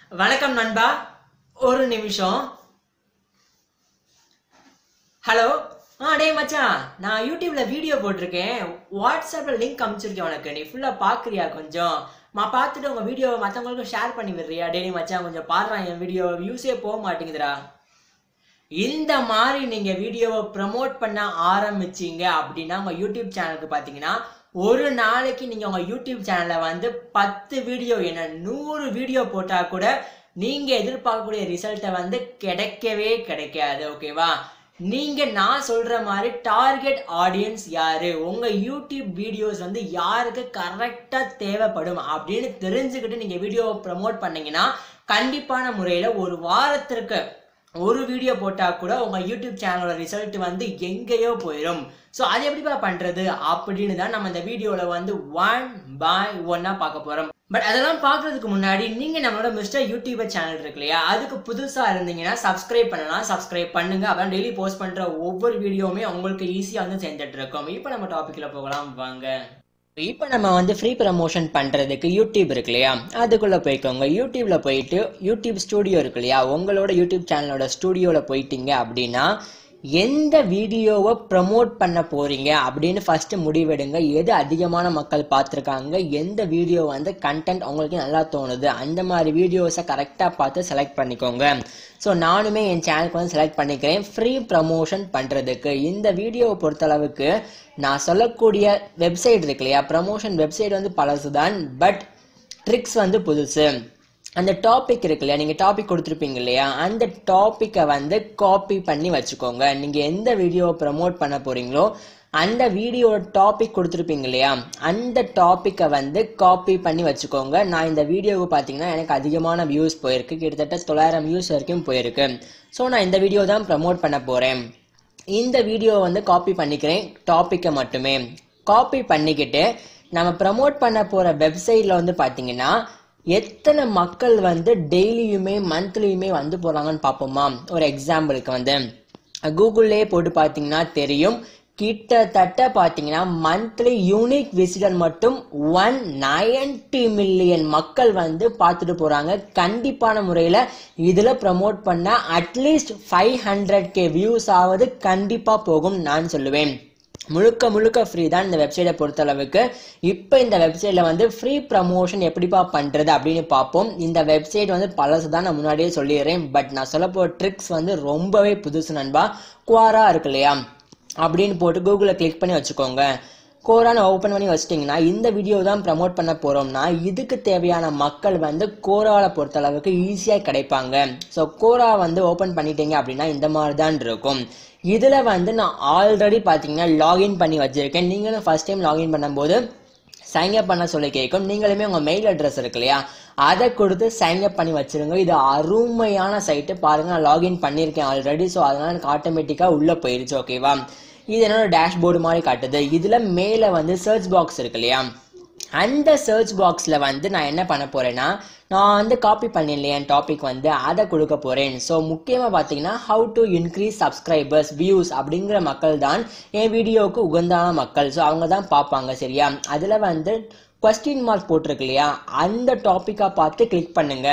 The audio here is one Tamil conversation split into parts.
வணக்கம் நண்பா ஒரு நிமிஷம் ஹலோ ஆ டேய் மச்சான் நான் யூடியூப்ல வீடியோ போட்டிருக்கேன் வாட்ஸ்அப்ல லிங்க் அனுப்பிச்சிருக்கேன் உனக்கு நீ ஃபுல்லா பாக்குறியா கொஞ்சம் நான் பார்த்துட்டு உங்க வீடியோவை மற்றவங்களுக்கும் ஷேர் பண்ணி விடுறியா டேய் மச்சான் கொஞ்சம் பாடுறான் என் வீடியோ வியூஸே போக மாட்டேங்குதுடா இந்த மாதிரி நீங்க வீடியோவை ப்ரமோட் பண்ண ஆரம்பிச்சீங்க அப்படின்னா உங்க யூடியூப் சேனலுக்கு பாத்தீங்கன்னா ஒரு நாளைக்கு நீங்க உங்க யூடியூப் சேனல்ல வந்து பத்து வீடியோ என்ன நூறு வீடியோ போட்டா கூட நீங்க எதிர்பார்க்கக்கூடிய ரிசல்ட்டை வந்து கிடைக்கவே கிடைக்காது ஓகேவா நீங்க நான் சொல்ற மாதிரி டார்கெட் ஆடியன்ஸ் யாரு உங்க யூடியூப் வீடியோஸ் வந்து யாருக்கு கரெக்டா தேவைப்படும் அப்படின்னு தெரிஞ்சுக்கிட்டு நீங்க வீடியோவை ப்ரமோட் பண்ணீங்கன்னா கண்டிப்பான முறையில ஒரு வாரத்திற்கு ஒரு வீடியோ போட்டா கூட உங்க யூடியூப் சேனலோட ரிசல்ட் வந்து எங்கேயோ போயிடும் ஸோ அது எப்படிப்பா பண்றது அப்படின்னு தான் நம்ம இந்த வீடியோல வந்து ஒன் பை ஒன்னா பார்க்க போறோம் பட் அதெல்லாம் பார்க்கறதுக்கு முன்னாடி நீங்க நம்மளோட மிஸ்டர் யூடியூபர் சேனல் இருக்கு இல்லையா அதுக்கு புதுசா இருந்தீங்கன்னா சப்ஸ்கிரைப் பண்ணலாம் சப்ஸ்கிரைப் பண்ணுங்க அப்புறம் டெய்லி போஸ்ட் பண்ற ஒவ்வொரு வீடியோவுமே உங்களுக்கு ஈஸியா வந்து சேர்ந்துட்டு இருக்கும் இப்போ நம்ம டாபிக்ல போகலாம் வாங்க இப்போ நம்ம வந்து ஃப்ரீ ப்ரமோஷன் பண்ணுறதுக்கு யூடியூப் இருக்கு இல்லையா அதுக்குள்ளே போய்க்கோங்க யூடியூப்ல போயிட்டு யூடியூப் ஸ்டூடியோ இருக்கு இல்லையா உங்களோட யூடியூப் சேனலோட ஸ்டூடியோவில் போயிட்டீங்க அப்படின்னா எந்த வீடியோவை ப்ரமோட் பண்ண போறீங்க அப்படின்னு ஃபர்ஸ்ட் முடிவெடுங்க எது அதிகமான மக்கள் பார்த்துருக்காங்க எந்த வீடியோ வந்து கண்டென்ட் உங்களுக்கு நல்லா தோணுது அந்த மாதிரி வீடியோஸை கரெக்டாக பார்த்து செலக்ட் பண்ணிக்கோங்க ஸோ நானுமே என் சேனலுக்கு வந்து செலக்ட் பண்ணிக்கிறேன் ஃப்ரீ ப்ரமோஷன் பண்ணுறதுக்கு இந்த வீடியோவை பொறுத்தளவுக்கு நான் சொல்லக்கூடிய வெப்சைட் இருக்கு இல்லையா ப்ரமோஷன் வெப்சைட் வந்து பழசு தான் பட் ட்ரிக்ஸ் வந்து புதுசு அந்த டாபிக் இருக்கு இல்லையா நீங்கள் டாபிக் கொடுத்துருப்பீங்க இல்லையா அந்த டாப்பிக்கை வந்து காப்பி பண்ணி வச்சுக்கோங்க நீங்கள் எந்த வீடியோவை ப்ரமோட் பண்ண போறீங்களோ அந்த வீடியோட டாபிக் கொடுத்துருப்பீங்க இல்லையா அந்த டாப்பிக்கை வந்து காப்பி பண்ணி வச்சுக்கோங்க நான் இந்த வீடியோவுக்கு பார்த்தீங்கன்னா எனக்கு அதிகமான வியூஸ் போயிருக்கு கிட்டத்தட்ட தொள்ளாயிரம் வியூஸ் வரைக்கும் போயிருக்கு ஸோ நான் இந்த வீடியோ தான் ப்ரமோட் பண்ண போகிறேன் இந்த வீடியோவை வந்து காப்பி பண்ணிக்கிறேன் டாப்பிக்கை மட்டுமே காப்பி பண்ணிக்கிட்டு நம்ம ப்ரமோட் பண்ண போகிற வெப்சைட்டில் வந்து பார்த்தீங்கன்னா எத்தனை மக்கள் வந்து டெய்லியுமே மந்த்லியுமே வந்து போகிறாங்கன்னு பார்ப்போமா ஒரு எக்ஸாம்பிளுக்கு வந்து கூகுள்லேயே போட்டு பார்த்தீங்கன்னா தெரியும் கிட்டத்தட்ட பார்த்தீங்கன்னா மந்த்லி யூனிக் விசிட்டர் மட்டும் ஒன் நைன்டி மில்லியன் மக்கள் வந்து பார்த்துட்டு போகிறாங்க கண்டிப்பான முறையில் இதில் ப்ரமோட் பண்ண at least five hundred K views ஆவது கண்டிப்பாக போகும் நான் சொல்லுவேன் முழுக்க முழுக்க ஃப்ரீ தான் இந்த வெப்சைட்டை பொறுத்தளவுக்கு இப்போ இந்த வெப்சைட்டில் வந்து ஃப்ரீ ப்ரமோஷன் எப்படிப்பா பண்ணுறது அப்படின்னு பார்ப்போம் இந்த வெப்சைட் வந்து பழசு தான் நான் முன்னாடியே சொல்லிடுறேன் பட் நான் சொல்ல போகிற ட்ரிக்ஸ் வந்து ரொம்பவே புதுசு நண்பா குவாரா இருக்கு இல்லையா அப்படின்னு போட்டு கூகுளில் கிளிக் பண்ணி வச்சுக்கோங்க கோரான்னு ஓப்பன் பண்ணி வச்சிட்டிங்கன்னா இந்த வீடியோ தான் ப்ரமோட் பண்ண போகிறோம்னா இதுக்கு தேவையான மக்கள் வந்து கோராவை பொறுத்தளவுக்கு ஈஸியாக கிடைப்பாங்க ஸோ கோரா வந்து ஓப்பன் பண்ணிட்டீங்க அப்படின்னா இந்த மாதிரி தான் இருக்கும் இதில் வந்து நான் ஆல்ரெடி பார்த்தீங்கன்னா லாகின் பண்ணி வச்சுருக்கேன் நீங்களும் ஃபஸ்ட் டைம் லாகின் பண்ணும்போது சைன்அப் பண்ண சொல்லி கேட்கும் நீங்களுமே உங்கள் மெயில் அட்ரஸ் இருக்கு இல்லையா அதை கொடுத்து சைன்அப் பண்ணி வச்சிருங்க இது அருமையான சைட்டு பாருங்க நான் லாகின் பண்ணியிருக்கேன் ஆல்ரெடி ஸோ அதனால எனக்கு ஆட்டோமேட்டிக்காக உள்ளே போயிருச்சு ஓகேவா இது என்னோட டேஷ்போர்டு மாதிரி காட்டுது இதில் மேலே வந்து சர்ச் பாக்ஸ் இருக்கு இல்லையா அந்த சர்ச் பாக்ஸில் வந்து நான் என்ன பண்ண போகிறேன்னா நான் வந்து காப்பி பண்ணிடலையே என் டாபிக் வந்து அதை கொடுக்க போகிறேன் ஸோ முக்கியமாக பார்த்தீங்கன்னா how to increase subscribers views அப்படிங்கிற மக்கள் தான் என் வீடியோவுக்கு உகந்தான மக்கள் ஸோ அவங்க தான் பார்ப்பாங்க சரியா அதில் வந்து கொஸ்டின் மார்க் போட்டிருக்கு இல்லையா அந்த டாப்பிக்காக பார்த்து கிளிக் பண்ணுங்க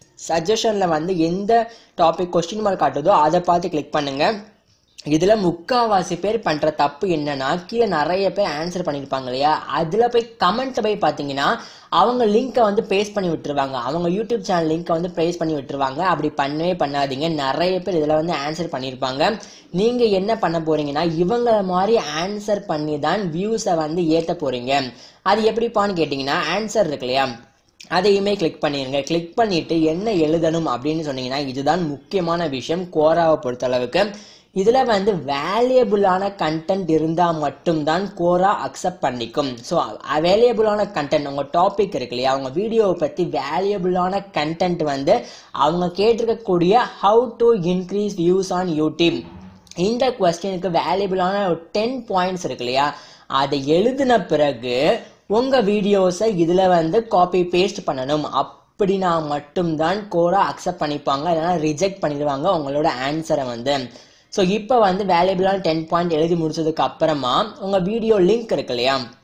சஜஷனில் வந்து எந்த டாபிக் கொஸ்டின் மார்க் காட்டுதோ அதை பார்த்து கிளிக் பண்ணுங்கள் இதில் முக்காவாசி பேர் பண்ணுற தப்பு என்னன்னா கீழே நிறைய பேர் ஆன்சர் பண்ணியிருப்பாங்க இல்லையா அதில் போய் கமெண்ட் போய் பார்த்தீங்கன்னா அவங்க லிங்க்கை வந்து பேஸ்ட் பண்ணி விட்டுருவாங்க அவங்க யூடியூப் சேனல் லிங்க்கை வந்து பேஸ்ட் பண்ணி விட்டுருவாங்க அப்படி பண்ணவே பண்ணாதீங்க நிறைய பேர் இதில் வந்து ஆன்சர் பண்ணியிருப்பாங்க நீங்கள் என்ன பண்ண போறீங்கன்னா இவங்கள மாதிரி ஆன்சர் பண்ணி தான் வியூஸை வந்து ஏற்ற போறீங்க அது எப்படிப்பான்னு கேட்டிங்கன்னா ஆன்சர் இருக்கு இல்லையா அதையுமே கிளிக் பண்ணிடுங்க கிளிக் பண்ணிட்டு என்ன எழுதணும் அப்படின்னு சொன்னீங்கன்னா இதுதான் முக்கியமான விஷயம் கோராவை பொறுத்தளவுக்கு இதில் வந்து வேல்யூபிளான கண்டென்ட் இருந்தால் மட்டும்தான் கோரா அக்செப்ட் பண்ணிக்கும் ஸோ வேல்யூபிளான கண்டென்ட் உங்கள் டாபிக் இருக்கு இல்லையா அவங்க வீடியோவை பற்றி வேல்யூபிளான கண்டென்ட் வந்து அவங்க கேட்டிருக்கக்கூடிய how to increase views on YouTube இந்த கொஸ்டினுக்கு வேல்யூபிளான ஒரு டென் பாயிண்ட்ஸ் இருக்கு இல்லையா அதை எழுதின பிறகு உங்கள் வீடியோஸை இதில் வந்து காப்பி பேஸ்ட் பண்ணணும் அப்படின்னா மட்டும்தான் கோரா அக்செப்ட் பண்ணிப்பாங்க இல்லைனா ரிஜெக்ட் பண்ணிடுவாங்க உங்களோட ஆன்சரை வந்து ஸோ இப்போ வந்து வேல்யூபிளான டென் பாயிண்ட் எழுதி முடிச்சதுக்கு அப்புறமா உங்கள் வீடியோ லிங்க் இருக்கு இல்லையா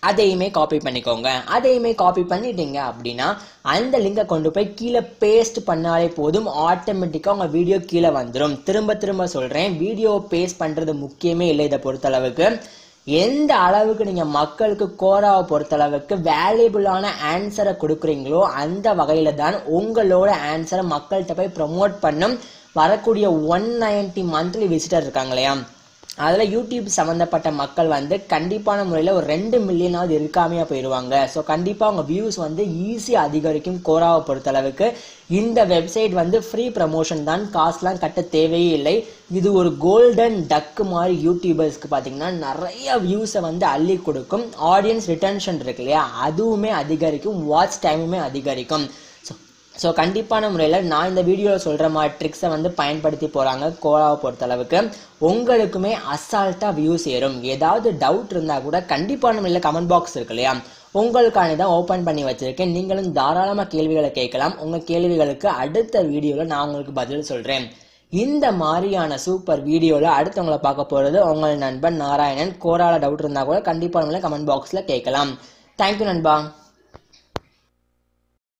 அதையுமே காப்பி பண்ணிக்கோங்க அதையுமே காப்பி பண்ணிட்டீங்க அப்படின்னா அந்த லிங்கை கொண்டு போய் கீழே பேஸ்ட் பண்ணாலே போதும் ஆட்டோமேட்டிக்காக உங்கள் வீடியோ கீழே வந்துடும் திரும்ப திரும்ப சொல்கிறேன் வீடியோ பேஸ்ட் பண்ணுறது முக்கியமே இல்லை இதை பொறுத்தளவுக்கு எந்த அளவுக்கு நீங்கள் மக்களுக்கு கோராவை பொறுத்தளவுக்கு வேல்யூபிளான ஆன்சரை கொடுக்குறீங்களோ அந்த வகையில் தான் உங்களோட ஆன்சரை மக்கள்கிட்ட போய் ப்ரமோட் பண்ணும் வரக்கூடிய ஒன் நைன்டி மந்த்லி விசிட்டர் இருக்காங்க இல்லையா அதில் யூடியூப் சம்மந்தப்பட்ட மக்கள் வந்து கண்டிப்பான முறையில் ஒரு ரெண்டு மில்லியனாவது இருக்காமையாக போயிடுவாங்க ஸோ கண்டிப்பாக அவங்க வியூஸ் வந்து ஈஸியாக அதிகரிக்கும் கோராவை பொறுத்தளவுக்கு இந்த வெப்சைட் வந்து ஃப்ரீ ப்ரமோஷன் தான் காசுலாம் கட்ட தேவையே இல்லை இது ஒரு கோல்டன் டக்கு மாதிரி யூடியூபர்ஸ்க்கு பார்த்தீங்கன்னா நிறைய வியூஸை வந்து அள்ளி கொடுக்கும் ஆடியன்ஸ் ரிட்டன்ஷன் இருக்கு இல்லையா அதுவுமே அதிகரிக்கும் வாட்ச் டைமுமே அதிகரிக்கும் ஸோ ஸோ கண்டிப்பான முறையில் நான் இந்த வீடியோவில் சொல்கிற மாதிரி ட்ரிக்ஸை வந்து பயன்படுத்தி போகிறாங்க கோலாவை பொறுத்தளவுக்கு உங்களுக்குமே அசால்ட்டாக வியூஸ் ஏறும் ஏதாவது டவுட் இருந்தால் கூட கண்டிப்பான முறையில் கமெண்ட் பாக்ஸ் இருக்கு இல்லையா உங்களுக்கான தான் ஓப்பன் பண்ணி வச்சுருக்கேன் நீங்களும் தாராளமாக கேள்விகளை கேட்கலாம் உங்கள் கேள்விகளுக்கு அடுத்த வீடியோவில் நான் உங்களுக்கு பதில் சொல்கிறேன் இந்த மாதிரியான சூப்பர் வீடியோவில் அடுத்தவங்களை பார்க்க போகிறது உங்கள் நண்பன் நாராயணன் கோரால டவுட் இருந்தால் கூட கண்டிப்பான முறையில் கமெண்ட் பாக்ஸில் கேட்கலாம் தேங்க்யூ நண்பா